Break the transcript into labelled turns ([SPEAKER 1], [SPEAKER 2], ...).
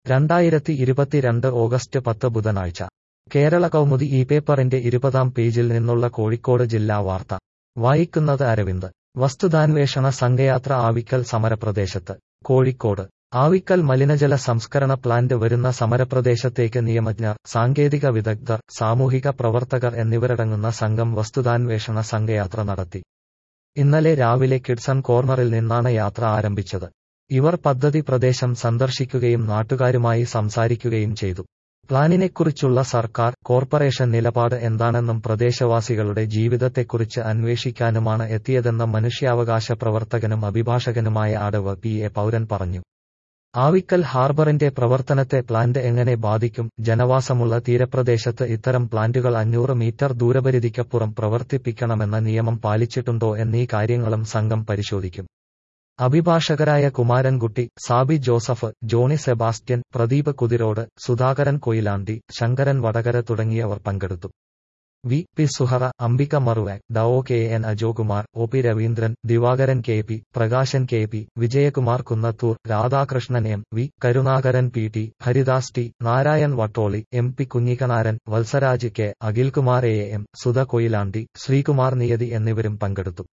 [SPEAKER 1] രണ്ടായിരത്തി ഇരുപത്തിരണ്ട് ഓഗസ്റ്റ് പത്ത് ബുധനാഴ്ച കേരള കൗമുദി ഈ പേപ്പറിന്റെ ഇരുപതാം പേജിൽ നിന്നുള്ള കോഴിക്കോട് ജില്ലാ വാർത്ത വായിക്കുന്നത് അരവിന്ദ് വസ്തുതാന്വേഷണ സംഘയാത്ര ആവിക്കൽ സമരപ്രദേശത്ത് കോഴിക്കോട് ആവിക്കൽ മലിനജല സംസ്കരണ പ്ലാന്റ് വരുന്ന സമരപ്രദേശത്തേക്ക് നിയമജ്ഞർ സാങ്കേതിക വിദഗ്ധർ സാമൂഹിക പ്രവർത്തകർ എന്നിവരടങ്ങുന്ന സംഘം വസ്തുതാന്വേഷണ സംഘയാത്ര നടത്തി ഇന്നലെ രാവിലെ കിഡ്സൺ കോർണറിൽ നിന്നാണ് യാത്ര ആരംഭിച്ചത് ഇവർ പദ്ധതി പ്രദേശം സന്ദർശിക്കുകയും നാട്ടുകാരുമായി സംസാരിക്കുകയും ചെയ്തു പ്ലാനിനെക്കുറിച്ചുള്ള സർക്കാർ കോർപ്പറേഷൻ നിലപാട് എന്താണെന്നും പ്രദേശവാസികളുടെ ജീവിതത്തെക്കുറിച്ച് അന്വേഷിക്കാനുമാണ് എത്തിയതെന്ന് മനുഷ്യാവകാശ പ്രവർത്തകനും അഭിഭാഷകനുമായ അടവ് പി എ പൗരൻ പറഞ്ഞു ആവിക്കൽ ഹാർബറിന്റെ പ്രവർത്തനത്തെ പ്ലാന്റ് എങ്ങനെ ബാധിക്കും ജനവാസമുള്ള തീരപ്രദേശത്ത് ഇത്തരം പ്ലാന്റുകൾ അഞ്ഞൂറ് മീറ്റർ ദൂരപരിധിക്കപ്പുറം പ്രവർത്തിപ്പിക്കണമെന്ന നിയമം പാലിച്ചിട്ടുണ്ടോ എന്നീ കാര്യങ്ങളും സംഘം പരിശോധിക്കും അഭിഭാഷകരായ കുമാരൻകുട്ടി സാബി ജോസഫ് ജോണി സെബാസ്റ്റ്യൻ പ്രദീപ് കുതിരോട് സുധാകരൻ കൊയിലാണ്ടി ശങ്കരൻ വടകര തുടങ്ങിയവർ പങ്കെടുത്തു വി പി സുഹറ അംബിക മറുവാക് ഡോ K N Ajokumar O P Raveendran Divakaran K P Prakashan K P Vijayakumar Kunnathur Radhakrishnan M V Karunakaran P T Haridas T Narayan Vattoli M P Kunhikkanaran Valsaraj K Akhilkumar A M Sudha Koyilandy Sreekumar Niyathi എന്നിവരും പങ്കെടുത്തു